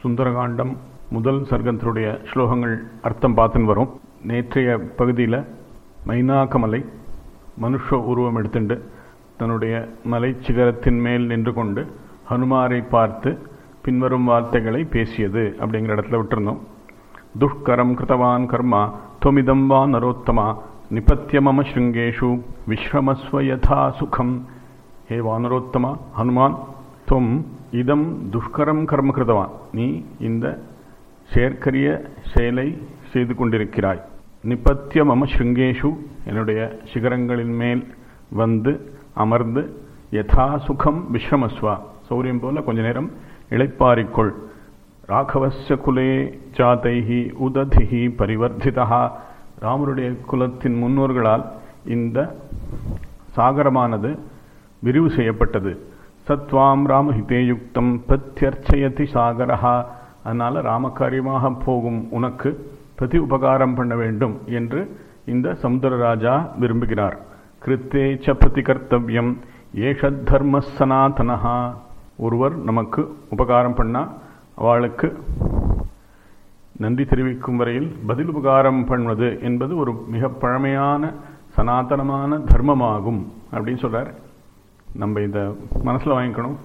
சுந்தரகாண்டம் முதல் சர்க்கத்தினுடைய ஸ்லோகங்கள் அர்த்தம் பார்த்துன்னு வரும் நேற்றைய பகுதியில் மைனாக்கமலை மனுஷ உருவம் எடுத்துண்டு தன்னுடைய மலை சிகரத்தின் மேல் நின்று கொண்டு ஹனுமாரை பார்த்து பின்வரும் வார்த்தைகளை பேசியது அப்படிங்கிற இடத்துல விட்டுருந்தோம் துஷ்கரம் கிருத்தவான் கர்மா தொமிதம் வா நரோத்தமா நிபத்திய மம ஸ்ருங்கேஷு விஸ்ரமஸ்வ யதா சுகம் ஹே வானரோத்தமா ஹனுமான் தொம் இதம் துஷ்கரம் கர்ம கிருதவான் நீ இந்த செயற்கரிய செயலை செய்து கொண்டிருக்கிறாய் நிபத்திய மம ஸ்ருங்கேஷு என்னுடைய சிகரங்களின் மேல் வந்து அமர்ந்து யதா சுகம் விஸ்ரமஸ்வா சௌரியம் போல கொஞ்ச நேரம் இளைப்பாரிக்கொள் ராகவஸ்ய குலே ஜாதைஹி உததிஹி பரிவர்த்திதா ராமருடைய குலத்தின் முன்னோர்களால் இந்த சாகரமானது விரிவு செய்யப்பட்டது சத்வாம் ராமஹிதே யுக்தம் பிரத்யர்ச்சயதி சாகரஹா அதனால ராமகாரியமாக போகும் உனக்கு பிரதி உபகாரம் பண்ண வேண்டும் என்று இந்த சமுத்திரராஜா விரும்புகிறார் கிருத்தே ச பிரதி கர்த்தவியம் ஏஷ தர்ம சனாதனஹா ஒருவர் நமக்கு உபகாரம் பண்ணா அவளுக்கு நன்றி தெரிவிக்கும் வரையில் பதில் உபகாரம் பண்ணுவது என்பது ஒரு மிக பழமையான சனாதனமான தர்மமாகும் அப்படின்னு சொல்றார் நம்ம இதை மனசில் வாங்கிக்கணும்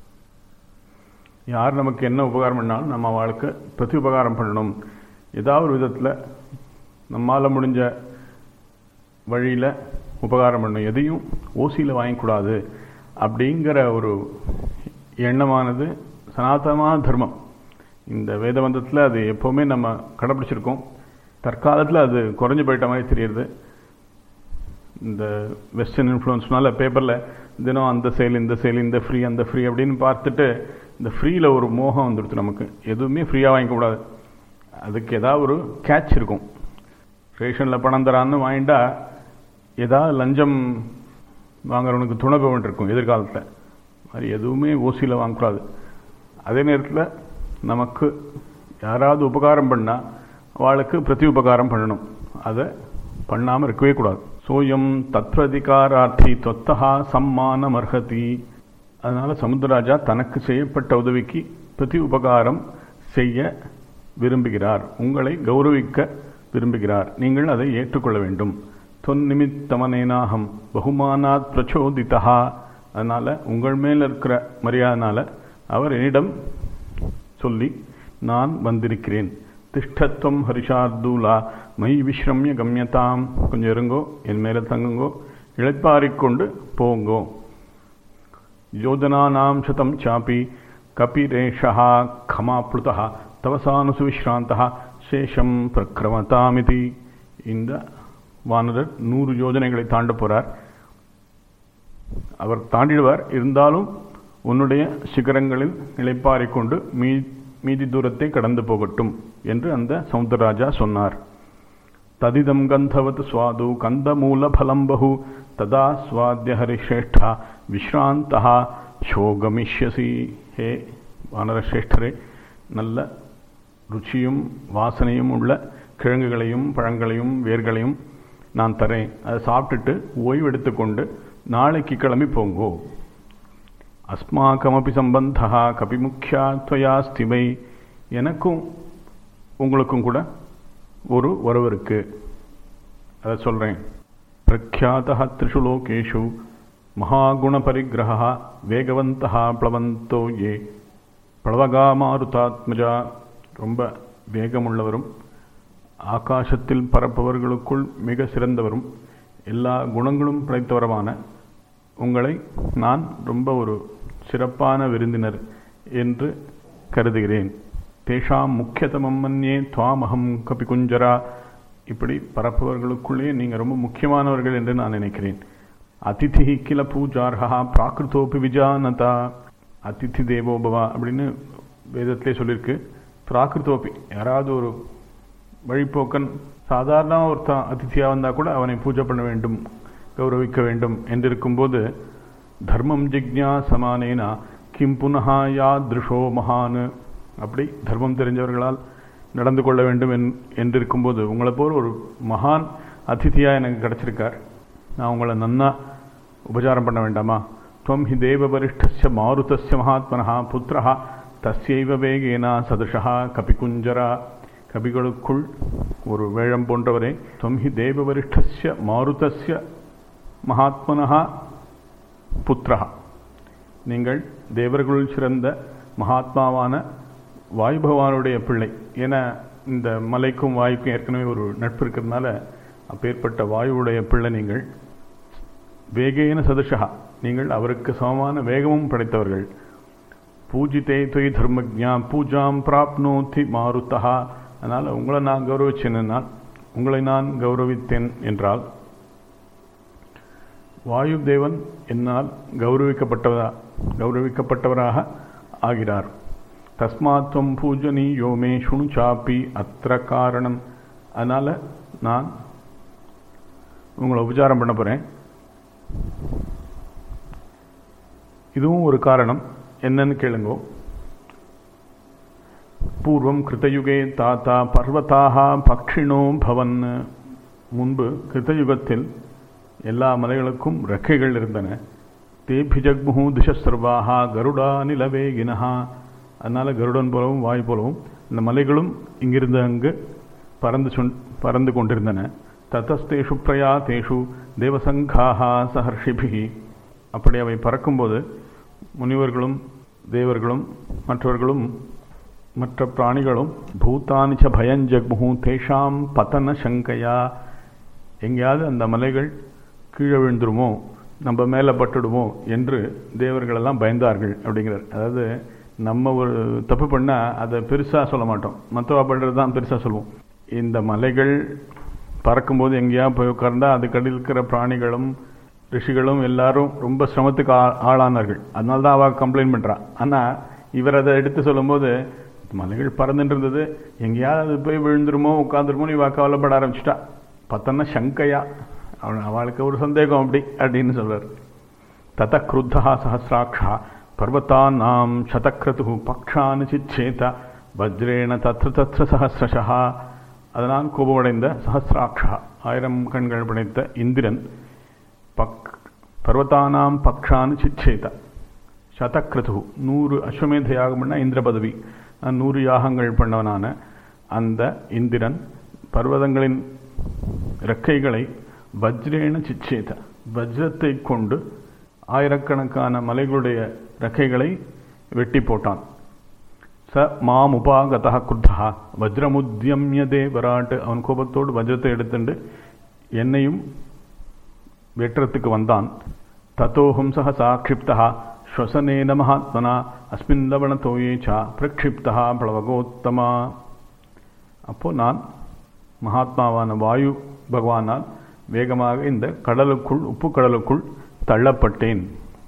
யார் நமக்கு என்ன உபகாரம் பண்ணாலும் நம்ம அவளுக்கு பிரதி உபகாரம் பண்ணணும் ஏதாவது ஒரு விதத்தில் நம்மால் முடிஞ்ச வழியில் உபகாரம் பண்ணணும் எதையும் ஓசியில் வாங்கிக்கூடாது அப்படிங்கிற ஒரு எண்ணமானது சனாதனமான தர்மம் இந்த வேதவந்தத்தில் அது எப்போவுமே நம்ம கடைப்பிடிச்சிருக்கோம் தற்காலத்தில் அது குறைஞ்சு போயிட்ட மாதிரி தெரியுது இந்த வெஸ்டர்ன் இன்ஃப்ளூயன்ஸ்னால பேப்பரில் தினம் அந்த சேல் இந்த சேல் இந்த ஃப்ரீ அந்த ஃப்ரீ அப்படின்னு பார்த்துட்டு இந்த ஃப்ரீயில் ஒரு மோகம் வந்துடுது நமக்கு எதுவுமே ஃப்ரீயாக வாங்கிக்கூடாது அதுக்கு ஏதாவது ஒரு கேட்ச் இருக்கும் ரேஷனில் பணம் தரான்னு வாங்கிட்டா ஏதாவது லஞ்சம் வாங்குறவனுக்கு துணை போவன் இருக்கும் எதிர்காலத்தில் மாதிரி எதுவுமே ஓசியில் வாங்கக்கூடாது அதே நேரத்தில் நமக்கு யாராவது உபகாரம் பண்ணால் அவளுக்கு பிரதி உபகாரம் பண்ணணும் அதை பண்ணாமல் இருக்கவே கூடாது சோயம் தத்வதிகாரார்த்தி தொத்தகா சம்மானம் அர்ஹதி அதனால சமுத்திரராஜா தனக்கு செய்யப்பட்ட உதவிக்கு பிரதி உபகாரம் செய்ய விரும்புகிறார் உங்களை கௌரவிக்க விரும்புகிறார் நீங்கள் அதை ஏற்றுக்கொள்ள வேண்டும் தொன்னிமித்தமனேனாகம் பகுமானாத் பிரச்சோதிதா அதனால உங்கள் மேல் இருக்கிற மரியாதனால அவர் என்னிடம் சொல்லி நான் வந்திருக்கிறேன் திஷ்டத்துவம் ஹரிஷார்தூலா மை விஸ்ரம்ய கம்யதாம் கொஞ்சம் இருங்கோ என் மேலே தங்குங்கோ இழைப்பாரிக்கொண்டு போங்கோ யோஜனானாம் சதம் சாப்பி கபிரேஷா கமாப்ளுதா தவசானுசு விஸ்ராந்தா சேஷம் பிரக்கிரமதாமிதி இந்த வானரர் நூறு யோஜனைகளை தாண்ட போறார் அவர் தாண்டிடுவார் இருந்தாலும் உன்னுடைய சிகரங்களில் நிலைப்பாரிக்கொண்டு மீ மீதி தூரத்தை கடந்து போகட்டும் என்று அந்த சமுத்திரராஜா சொன்னார் ததிதம் கந்தவத் சுவாது கந்தமூல பலம் பகு ததா சுவாத்திய ஹரிஷ்ரேஷ்டா விஸ்ராந்தா சோகமிஷ்யசி ஹே வானரசிரேஷ்டரே நல்ல ருச்சியும் வாசனையும் உள்ள கிழங்குகளையும் பழங்களையும் வேர்களையும் நான் தரேன் அதை சாப்பிட்டுட்டு ஓய்வு எடுத்துக்கொண்டு நாளைக்கு கிளம்பி போங்கோ அஸ்மாக்கமபி சம்பந்தா கபிமுக்கியா துவயா ஸ்திமை எனக்கும் உங்களுக்கும் கூட ஒரு உறவு இருக்கு அதை சொல்கிறேன் பிரக்யாத்தா த்ரிஷு லோகேஷு மகாகுண பரிகிரகா வேகவந்தா பிளவந்தோ ஏ பிளவகா மாருதாத்மஜா ரொம்ப வேகமுள்ளவரும் ஆகாசத்தில் பரப்பவர்களுக்குள் மிக சிறந்தவரும் எல்லா குணங்களும் படைத்தவரமான உங்களை நான் ரொம்ப ஒரு சிறப்பான விருந்தினர் என்று கருதுகிறேன் தேஷாம் முக்கியதமம் மன்யே துவாமகம் கபிகுஞ்சரா இப்படி பரப்பவர்களுக்குள்ளே நீங்கள் ரொம்ப முக்கியமானவர்கள் என்று நான் நினைக்கிறேன் அதிதி கில பூஜார்ஹா பிராகிருத்தோபி விஜானதா அதிதி தேவோபவா அப்படின்னு வேதத்திலே சொல்லியிருக்கு பிராகிருத்தோப்பி யாராவது ஒரு வழிப்போக்கன் சாதாரண ஒருத்தன் அதித்தியாக வந்தால் கூட அவனை பூஜை பண்ண வேண்டும் கௌரவிக்க வேண்டும் என்றிருக்கும்போது தர்மம் ஜிக்ஞா சமானேனா கிம் புனஹா யா திருஷோ மகான் அப்படி தர்மம் தெரிஞ்சவர்களால் நடந்து கொள்ள வேண்டும் என்றிருக்கும்போது உங்களை போல் ஒரு மகான் அதிதியாக எனக்கு கிடச்சிருக்கார் நான் உங்களை நன்னா உபச்சாரம் பண்ண வேண்டாமா துவம் ஹி தேவ வரிஷ்டஸ்ய மாருதஸ்ய மகாத்மனா புத்திரா தஸ்யைவ வேகேனா சதுஷா கபிகுஞ்சரா கபிகளுக்குள் ஒரு வேழம் போன்றவரே தொம்ஹி தேவவரிஷ்டஸ்ய மாருதஸ்ய மகாத்மனஹா புத்திரா நீங்கள் தேவர்களுள் சிறந்த மகாத்மாவான வாயு பகவானுடைய பிள்ளை ஏன்னா இந்த மலைக்கும் வாயுக்கும் ஏற்கனவே ஒரு நட்பு இருக்கிறதுனால அப்பேற்பட்ட வாயுவுடைய பிள்ளை நீங்கள் வேகேன சதுஷா நீங்கள் அவருக்கு சமமான வேகமும் படைத்தவர்கள் பூஜித்தே தொய் தர்மஜா பூஜாம் பிராப்னோதி மாருத்தா அதனால் உங்களை நான் கௌரவிச்சேன்னா உங்களை நான் கௌரவித்தேன் என்றால் வாயு தேவன் என்னால் கௌரவிக்கப்பட்டவரா கௌரவிக்கப்பட்டவராக ஆகிறார் தஸ்மாத்வம் பூஜனீயோ மே சுணு சாப்பி அத்திர காரணம் அதனால் நான் உங்களை உபச்சாரம் பண்ண போகிறேன் இதுவும் ஒரு காரணம் என்னன்னு கேளுங்கோ பூர்வம் கிருத்தயுகே தாத்தா பர்வதாக பக்ஷிணோ பவன் முன்பு கிருத்தயுகத்தில் எல்லா மலைகளுக்கும் ரெக்கைகள் இருந்தன தேபி ஜக்முகு திசசர்வாக கருடா நிலவேகினஹா அதனால் கருடன் போலவும் வாயு போலவும் இந்த மலைகளும் இங்கிருந்து அங்கு பறந்து சொன் பறந்து கொண்டிருந்தன தத்தஸ்தேஷு பிரயாத்தேஷு தேவசங்காக சஹர்ஷிபிகி அப்படி அவை பறக்கும்போது முனிவர்களும் தேவர்களும் மற்றவர்களும் மற்ற பிராணிகளும் பூத்தானிச்ச பயஞ்சக்முகு தேஷாம் பத்தன சங்கையா எங்கேயாவது அந்த மலைகள் கீழே விழுந்துருமோ நம்ம மேலே பட்டுடுமோ என்று தேவர்களெல்லாம் பயந்தார்கள் அப்படிங்கிறார் அதாவது நம்ம ஒரு தப்பு பண்ணால் அதை பெருசாக சொல்ல மாட்டோம் மற்றவா பண்ணுறது தான் பெருசாக சொல்லுவோம் இந்த மலைகள் பறக்கும்போது எங்கேயா போய் உட்கார்ந்தா அதுக்கடியில் இருக்கிற பிராணிகளும் ரிஷிகளும் எல்லாரும் ரொம்ப சிரமத்துக்கு ஆளானார்கள் அதனால தான் அவள் கம்ப்ளைண்ட் பண்ணுறான் ஆனால் இவர் அதை எடுத்து சொல்லும்போது மலைகள் பறந்துட்டு இருந்தது எங்கேயாவது போய் விழுந்துருமோ உட்காந்துருமோ இவ கவலைப்பட ஆரம்பிச்சிட்டா பத்தன்னா சங்கையா அவன் அவளுக்கு ஒரு சந்தேகம் அப்படி அப்படின்னு சொல்றார் தத கிருத்தா சஹசிராட்சா பர்வத்தானாம் சதக்ரது பக்ஷானு சிச்சேத வஜ்ரேண தத்ர தத்ர சஹசிரஷா அதனால் கோபமடைந்த சஹசிராட்சா ஆயிரம் கண்கள் படைத்த இந்திரன் பக் பர்வத்தானாம் பக்ஷானு சிச்சேத சதக்ரது நூறு அஸ்வமேத யாகம்னா இந்திர பதவி நான் நூறு யாகங்கள் பண்ணவனான அந்த இந்திரன் பர்வதங்களின் ரெக்கைகளை வஜ்ரேன சிச்சேத வஜ்ரத்தை கொண்டு ஆயிரக்கணக்கான மலைகளுடைய ரெக்கைகளை வெட்டி போட்டான் ச மாம் உபாகதா குர்தா வஜ்ரமுத்தியமிய தேவராட்டு அவன் கோபத்தோடு வஜ்ரத்தை எடுத்துண்டு என்னையும் வெற்றத்துக்கு வந்தான் தத்தோஹம் சக சாட்சிப்தா ஸ்வசனேன மகாத்மனா அஸ்மின் லவணத்தோயே சா பிரக்ஷிப்தா பிளவகோத்தமா அப்போ நான் மகாத்மாவான வாயு பகவானால் வேகமாக இந்த கடலுக்குள் உப்பு கடலுக்குள் தள்ளப்பட்டேன்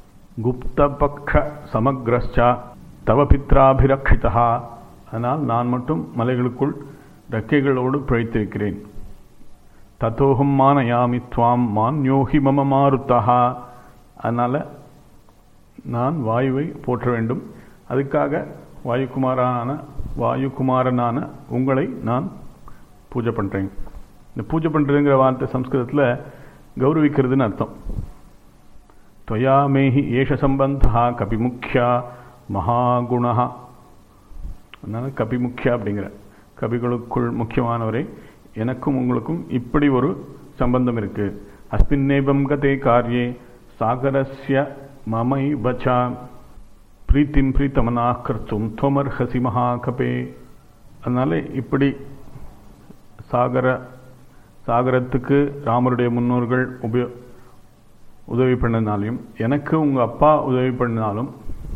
குப்தபக்ஷ சமக்ரஸ்சா தவ பித்ராபிரக்ஷிதா அதனால் நான் மட்டும் மலைகளுக்குள் ரெக்கைகளோடு பிழைத்திருக்கிறேன் தத்தோகம் மானயாமி துவாம் மான்யோகி மம மாருத்தா அதனால் நான் வாயுவை போற்ற வேண்டும் அதுக்காக வாயுகுமாரான வாயுகுமாரனான உங்களை நான் பூஜை பண்ணுறேன் இந்த பூஜை பண்ணுறதுங்கிற வார்த்தை சம்ஸ்கிருதத்தில் கௌரவிக்கிறதுன்னு அர்த்தம் தொயா மேஹி ஏஷ சம்பந்தா கபிமுக்கியா மகாகுணா அதனால கபிமுக்கியா அப்படிங்கிற கபிகளுக்குள் முக்கியமானவரே எனக்கும் உங்களுக்கும் இப்படி ஒரு சம்பந்தம் இருக்கு அஸ்மின்னேபம் கதே காரியே சாகரஸ்ய மமை வச்சா பிரீத்திம் பிரீத்தமனா கர்த்தும் துவமர்ஹசி மகாகபே அதனால இப்படி சாகர சாகரத்துக்கு ராமருடைய முன்னோர்கள் உபயோ உதவி பண்ணனாலையும் எனக்கு உங்கள் அப்பா உதவி பண்ணினாலும்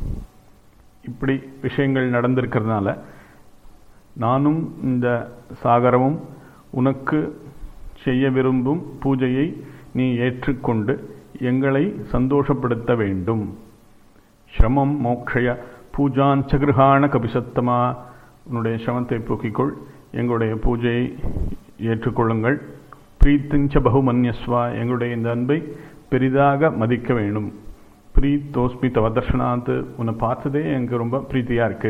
இப்படி விஷயங்கள் நடந்திருக்கிறதுனால நானும் இந்த சாகரமும் உனக்கு செய்ய விரும்பும் பூஜையை நீ ஏற்றுக்கொண்டு எங்களை சந்தோஷப்படுத்த வேண்டும் சிரமம் மோக்ஷய பூஜாஞ்ச கிரகாண கபிசத்தமா உன்னுடைய சிரமத்தை போக்கிக்கொள் எங்களுடைய பூஜையை ஏற்றுக்கொள்ளுங்கள் பிரீத்திஞ்ச பகுமன்யஸ்வா எங்களுடைய இந்த அன்பை பெரிதாக மதிக்க வேண்டும் பிரீத்தோஸ்மி தவ தர்ஷனாத் உன்னை பார்த்ததே எனக்கு ரொம்ப பிரீத்தியாக இருக்கு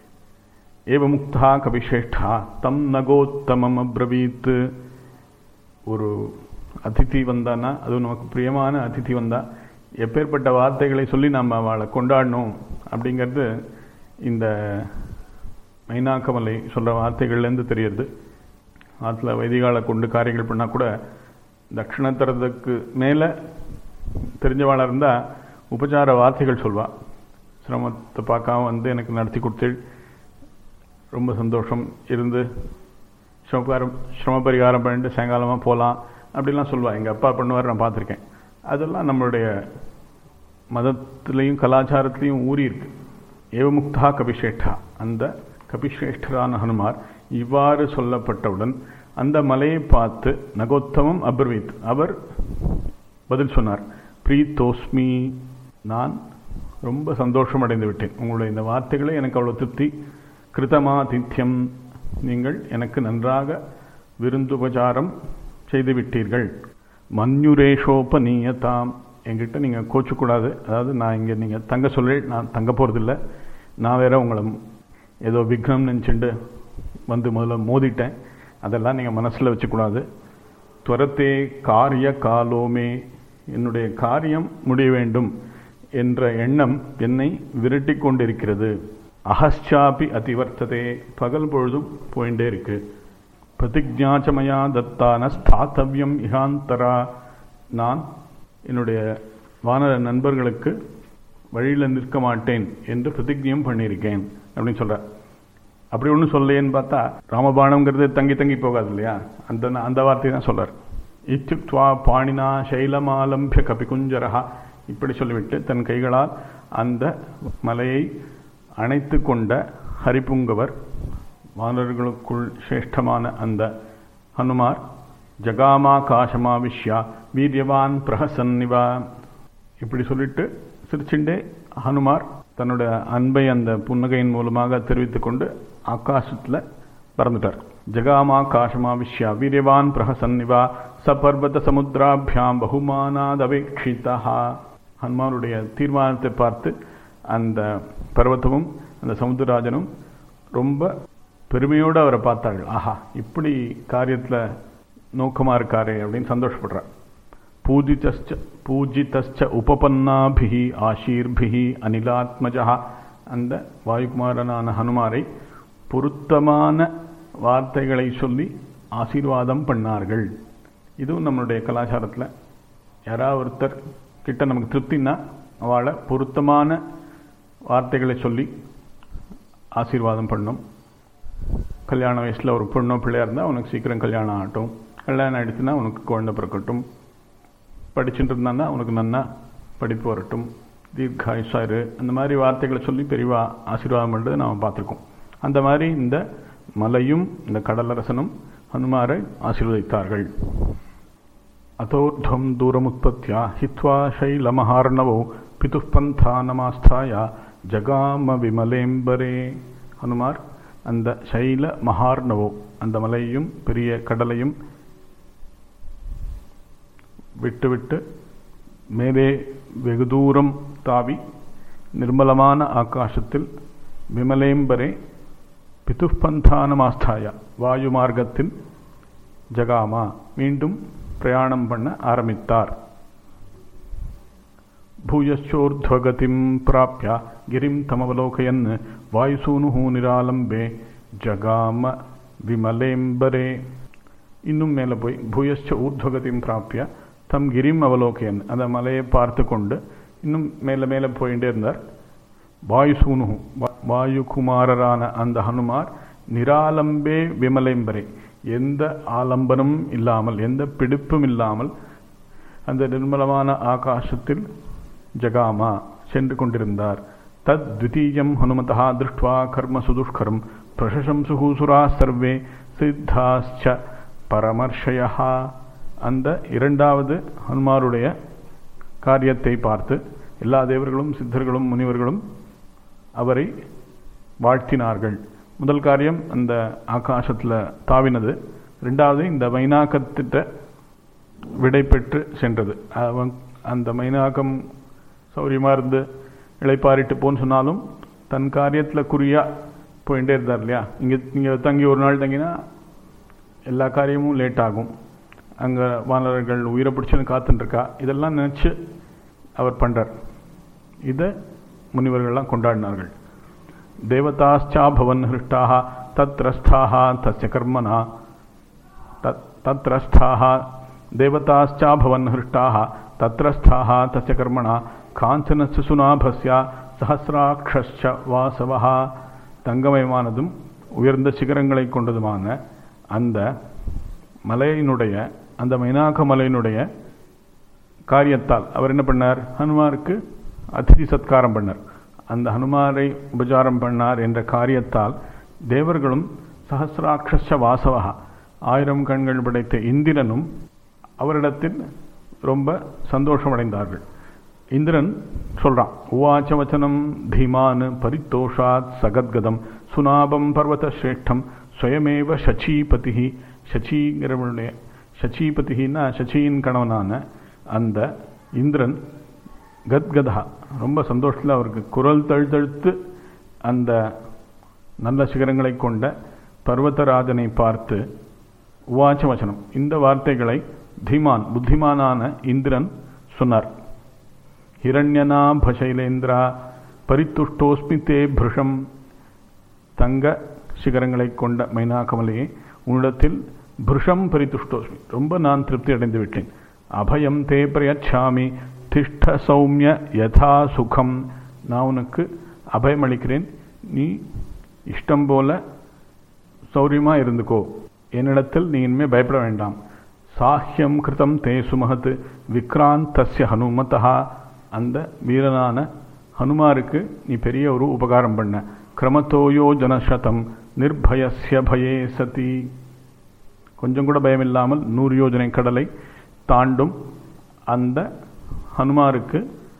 ஏவ முக்தா கபிஷேஷ்டா தம் நகோத்தமம் அப்ரவீத் ஒரு அதிதி வந்தான்னா அது நமக்கு பிரியமான அதிதி வந்தா எப்பேற்பட்ட வார்த்தைகளை சொல்லி நம்ம அவளை கொண்டாடணும் அப்படிங்கிறது இந்த மைனாக்கமலை சொல்கிற வார்த்தைகள்லேருந்து தெரியுது ஆற்றுல வைதிகாலை கொண்டு காரியங்கள் பண்ணால் கூட தட்சிணத்தரத்துக்கு மேலே தெரிஞ்சவாளாக இருந்தால் உபச்சார வார்த்தைகள் சொல்வாள் சிரமத்தை பார்க்காம வந்து எனக்கு நடத்தி கொடுத்து ரொம்ப சந்தோஷம் இருந்து சிரமபரிகாரம் சிரம பரிகாரம் பண்ணிட்டு சாயங்காலமாக போகலாம் அப்படிலாம் சொல்லுவாள் எங்கள் அப்பா பண்ணுவார் நான் பார்த்துருக்கேன் அதெல்லாம் நம்மளுடைய மதத்திலையும் கலாச்சாரத்திலையும் ஊறி இருக்கு ஏவமுக்தா கபிஷேஷ்டா அந்த கபிஷ்ரேஷ்டரான ஹனுமார் இவ்வாறு சொல்லப்பட்டவுடன் அந்த மலையை பார்த்து நகோத்தமம் அப்ரவீத் அவர் பதில் சொன்னார் பிரீத்தோஸ்மி நான் ரொம்ப சந்தோஷம் அடைந்து விட்டேன் உங்களுடைய இந்த வார்த்தைகளை எனக்கு அவ்வளோ திருப்தி கிருதமாதித்யம் நீங்கள் எனக்கு நன்றாக விருந்துபச்சாரம் செய்து விட்டீர்கள் மன்யுரேஷோபநீயதாம் என்கிட்ட நீங்கள் கோச்சக்கூடாது அதாவது நான் இங்கே நீங்கள் தங்க சொல்ல நான் தங்க போகிறதில்ல நான் வேற உங்களை ஏதோ விக்னம் நினச்சிண்டு வந்து முதல்ல மோதிட்டேன் அதெல்லாம் நீங்கள் மனசில் வச்சுக்கூடாது துரத்தே காரிய காலோமே என்னுடைய காரியம் முடிய வேண்டும் என்ற எண்ணம் என்னை விரட்டி கொண்டிருக்கிறது அகச்சாபி அதிவர்த்ததே பகல் பொழுதும் போயிட்டே இருக்கு பிரதிஜாச்சமயா தத்தான ஸ்தாத்தவியம் இகாந்தரா நான் என்னுடைய வானர நண்பர்களுக்கு வழியில் நிற்க மாட்டேன் என்று பிரதிஜையும் பண்ணியிருக்கேன் அப்படின்னு சொல்கிறார் அப்படி ஒன்றும் சொல்லேன்னு பார்த்தா ராமபாணம்ங்கிறது தங்கி தங்கி போகாது இல்லையா அந்த அந்த வார்த்தை தான் சொல்றார் இத்யுக்துவா பாணினா சைலமாலம்பிய கபிகுஞ்சரஹா இப்படி சொல்லிவிட்டு தன் கைகளால் அந்த மலையை அணைத்து கொண்ட ஹரிபுங்கவர் வானர்களுக்குள் சிரேஷ்டமான அந்த ஹனுமார் ஜகாமா காஷமாவிஷ்யா வீரியவான் பிரஹசன்னிவா இப்படி சொல்லிட்டு சிரிச்சுண்டே ஹனுமார் தன்னோட அன்பை அந்த புன்னகையின் மூலமாக தெரிவித்துக் கொண்டு ஆகாசத்தில் பறந்துட்டார் ஜகாமா காஷமா விஷ்யா வீரியவான் பிரஹசன்னிவா சபர்வத சமுத்திராபியாம் பகுமானாதபேட்சிதா ஹனுமானுடைய தீர்மானத்தை பார்த்து அந்த பர்வத்தமும் அந்த சமுத்திரராஜனும் ரொம்ப பெருமையோடு அவரை பார்த்தார்கள் ஆஹா இப்படி காரியத்தில் நோக்கமாக இருக்காரே அப்படின்னு சந்தோஷப்படுறார் பூஜிதஸ்ச பூஜிதஸ்ச உபபன்னாபிஹி ஆஷீர்பிஹி அனிலாத்மஜா அந்த வாயுகுமாரனான ஹனுமாரை பொருத்தமான வார்த்தைகளை சொல்லி ஆசீர்வாதம் பண்ணார்கள் இதுவும் நம்மளுடைய கலாச்சாரத்தில் யாராவது ஒருத்தர் கிட்ட நமக்கு திருப்தின்னா அவளை பொருத்தமான வார்த்தைகளை சொல்லி ஆசீர்வாதம் பண்ணும் கல்யாண வயசில் ஒரு பொண்ணோ பிள்ளையாக இருந்தால் உனக்கு சீக்கிரம் கல்யாணம் ஆகட்டும் கல்யாணம் ஆகிடுச்சுன்னா உனக்கு குழந்தை பிறக்கட்டும் படிச்சுட்டு இருந்தான்னா உனக்கு நன்னா படிப்பு வரட்டும் தீர்காயுஷா இரு அந்த மாதிரி வார்த்தைகளை சொல்லி பெரியவா ஆசீர்வாதம் பண்ணுறது நாம் பார்த்துருக்கோம் அந்த மாதிரி இந்த மலையும் இந்த கடலரசனும் ஹனுமாரை ஆசீர்வதித்தார்கள் அதோர்தம் தூரமுத்பத்தியா ஹித்வா சைலமஹார்ணவோ பிதுப்பந்தானமாஸ்தாய ஜகாம விமலேம்பரே ஹனுமார் அந்த சைல மகார்ணவோ அந்த மலையையும் பெரிய கடலையும் விட்டுவிட்டு மேலே வெகு தூரம் தாவி நிர்மலமான ஆகாசத்தில் விமலேம்பரே பிதுப்பந்தானமாஸ்தாய வாயு மார்க்கத்தில் ஜகாமா மீண்டும் பிரயாணம் பண்ண ஆரம்பித்தார் பூயச்சோர்த்வகதிம் பிராப்பிய கிரிம் தமவலோகயன் வாயுசூனு நிராலம்பே ஜகாம விமலேம்பரே இன்னும் மேலே போய் பூயச்ச ஊர்த்வகதிம் பிராப்பிய தம் கிரிம் அவலோகயன் அந்த மலையை பார்த்து கொண்டு இன்னும் மேலே மேலே போயிட்டே இருந்தார் வாயுசூனு வாயுகுமாரரான அந்த ஹனுமார் நிராலம்பே விமலேம்பரே எந்த ஆலம்பனும் இல்லாமல் எந்த பிடிப்பும் இல்லாமல் அந்த நிர்மலமான ஆகாசத்தில் ஜகாமா சென்று கொண்டிருந்தார் தத் த்விதீயம் ஹனுமதா திருஷ்டுவா கர்ம சுதுஷ்கரம் பிரசசம்சுகு சுரா சர்வே சித்தாச்ச பரமர்ஷயா அந்த இரண்டாவது ஹனுமாருடைய காரியத்தை பார்த்து எல்லா தேவர்களும் சித்தர்களும் முனிவர்களும் அவரை வாழ்த்தினார்கள் முதல் காரியம் அந்த ஆகாசத்தில் தாவினது ரெண்டாவது இந்த மைனாக்கத்திட்ட விடை பெற்று சென்றது அவன் அந்த மைனாக்கம் சௌரியமாக இருந்து இழைப்பாரிட்டு போன்னு சொன்னாலும் தன் காரியத்தில் குறியாக போயிட்டே இருந்தார் இல்லையா இங்கே இங்கே தங்கி ஒரு நாள் தங்கினா எல்லா காரியமும் லேட் ஆகும் அங்கே வானரர்கள் உயிரை பிடிச்சுன்னு காத்துட்டுருக்கா இதெல்லாம் நினச்சி அவர் பண்ணுறார் இதை முனிவர்கள்லாம் கொண்டாடினார்கள் தேவதாశ్చాభవన్ హృష్టాः తత్రస్థాः తస్య కర్మణా తత్రస్థాः దేవతాశ్చాభవన్ హృష్టాः తత్రస్థాः తస్య కర్మణా காஞ்சனச்சு சுனாபஸ்யா சஹசிராட்ச வாசவா தங்கமயமானதும் உயர்ந்த சிகரங்களை கொண்டதுமான அந்த மலையினுடைய அந்த மைனாக மலையினுடைய காரியத்தால் அவர் என்ன பண்ணார் ஹனுமாருக்கு அதிதி சத்காரம் பண்ணார் அந்த ஹனுமாரை உபச்சாரம் பண்ணார் என்ற காரியத்தால் தேவர்களும் சஹசிராட்ச வாசவா ஆயிரம் கண்கள் படைத்த இந்திரனும் அவரிடத்தில் ரொம்ப சந்தோஷமடைந்தார்கள் இந்திரன் சொல்றான் உவாச்ச வச்சனம் தீமான் பரித்தோஷாத் சகத்கதம் சுனாபம் பர்வத சிரேஷ்டம் ஸ்வயமேவ சச்சீபதி சச்சிங்கிறவனுடைய சச்சீபதினா சச்சியின் கணவனான அந்த இந்திரன் கத்கதா ரொம்ப சந்தோஷத்தில் அவருக்கு குரல் தழுத்தழுத்து அந்த நல்ல சிகரங்களை கொண்ட பர்வதராஜனை பார்த்து உவாச்ச வச்சனம் இந்த வார்த்தைகளை தீமான் புத்திமானான இந்திரன் சொன்னார் ஹிரண்யநாபசைலேந்திரா பரித்துஷ்டோஸ்மி தே பிருஷம் தங்க சிகரங்களை கொண்ட மைனாகமலையே உன்னிடத்தில் பிருஷம் பரித்துஷ்டோஸ்மி ரொம்ப நான் திருப்தி அடைந்து விட்டேன் அபயம் தே பிரயச்சாமி திஷ்ட சௌமிய யதா சுகம் நான் உனக்கு அபயம் அளிக்கிறேன் நீ இஷ்டம் போல சௌரியமா இருந்துக்கோ என்னிடத்தில் நீ இனிமே பயப்பட வேண்டாம் சாஹ்யம் கிருதம் தே சுமகத் விக்ராந்தஸ்ய ஹனுமதா அந்த வீரனான ஹனுமாருக்கு நீ பெரிய ஒரு உபகாரம் பண்ண கிரமத்தோயோ ஜனசதம் நிர்பயஸ்ய பயே சதி கொஞ்சம் கூட பயம் இல்லாமல் நூறு யோஜனை கடலை தாண்டும் அந்த ஹனுமாருக்கு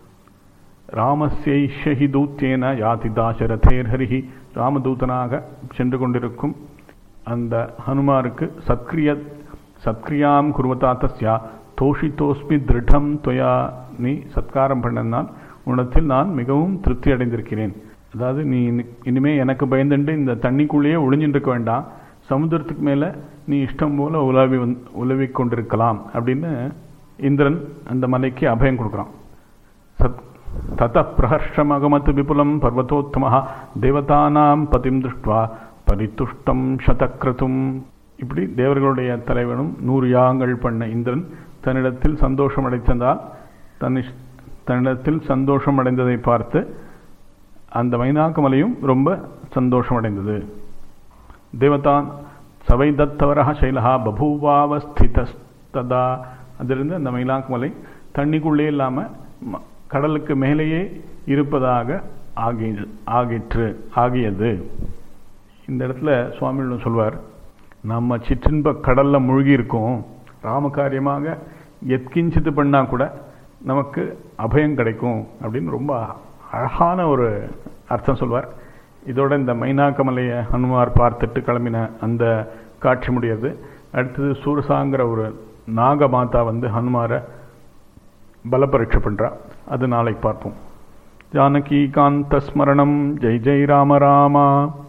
ராமஸ்யைஷி தூத்தியேன யாதி தாசரதேர் ஹரிஹி ராமதூதனாக சென்று கொண்டிருக்கும் அந்த ஹனுமாருக்கு சத்கிரிய சத்கிரியாம் குருவதா தஸ்யா தோஷித்தோஸ்மி திருடம் துவயா நீ சத்காரம் பண்ணனால் உனத்தில் நான் மிகவும் திருப்தி அடைந்திருக்கிறேன் அதாவது நீ இனிமே எனக்கு பயந்துட்டு இந்த தண்ணிக்குள்ளேயே ஒளிஞ்சுட்டு இருக்க வேண்டாம் சமுத்திரத்துக்கு மேலே நீ இஷ்டம் போல உலவி வந் உலவி கொண்டிருக்கலாம் அப்படின்னு இந்திரன் அந்த மலைக்கு அபயம் கொடுக்குறான் சத் தத பிரஹர்ஷமகமத் விபுலம் பர்வதோத்தம தேவதானாம் பதிம் திருஷ்டுவா பரித்துஷ்டம் சதக்ரதும் இப்படி தேவர்களுடைய தலைவனும் நூறு யாகங்கள் பண்ண இந்திரன் தன்னிடத்தில் சந்தோஷம் அடைத்ததால் தன்னை தன்னிடத்தில் சந்தோஷம் அடைந்ததை பார்த்து அந்த மைனாக்கமலையும் ரொம்ப சந்தோஷம் அடைந்தது தேவதான் சவை தத்தவரா சைலஹா பபூவாவஸ்திதா அதிலிருந்து அந்த மைனாக்கமலை தண்ணிக்குள்ளே இல்லாமல் கடலுக்கு மேலேயே இருப்பதாக ஆகி ஆகிற்று ஆகியது இந்த இடத்துல சுவாமிகளும் சொல்வார் நம்ம சிற்றின்ப கடலில் மூழ்கி இருக்கோம் ராமகாரியமாக எத்கிஞ்சித்து பண்ணால் கூட நமக்கு அபயம் கிடைக்கும் அப்படின்னு ரொம்ப அழகான ஒரு அர்த்தம் சொல்வார் இதோட இந்த மைனாக்கமலையை ஹனுமார் பார்த்துட்டு கிளம்பின அந்த காட்சி முடியாது அடுத்தது சூரசாங்கிற ஒரு நாக மாதா வந்து ஹனுமாரை பலப்பரீட்சை பண்ணுறா அது நாளைக்கு பார்ப்போம் ஜானகி காந்த ஸ்மரணம் ஜெய் ஜெய் ராம ராமா